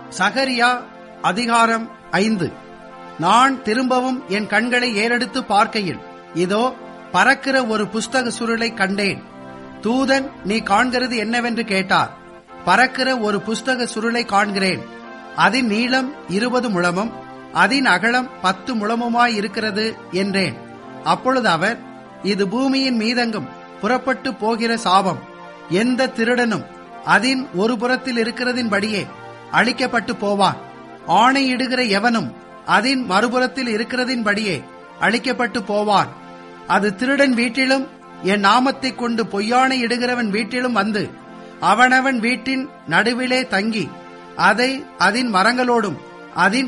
சகரியா அதிகாரம் ஐந்து நான் திரும்பவும் என் கண்களை ஏறெடுத்து பார்க்கையில் இதோ பறக்கிற ஒரு புஸ்தக சுருளை கண்டேன் தூதன் நீ காண்கிறது என்னவென்று கேட்டார் பறக்கிற ஒரு புஸ்தக சுருளை காண்கிறேன் அதன் நீளம் இருபது முழமும் அதன் அகலம் பத்து முழமுமாய் இருக்கிறது என்றேன் அப்பொழுது அவர் இது பூமியின் மீதெங்கும் புறப்பட்டு போகிற சாபம் எந்த திருடனும் அதன் ஒரு புறத்தில் இருக்கிறதின்படியே அழிக்கப்பட்டு போவான் ஆணையிடுகிற எவனும் அதன் மறுபுறத்தில் இருக்கிறதின்படியே அழிக்கப்பட்டு போவான் அது திருடன் வீட்டிலும் என் நாமத்தைக் கொண்டு பொய்யானை இடுகிறவன் வீட்டிலும் வந்து அவனவன் வீட்டின் நடுவிலே தங்கி அதை அதன் மரங்களோடும் அதன்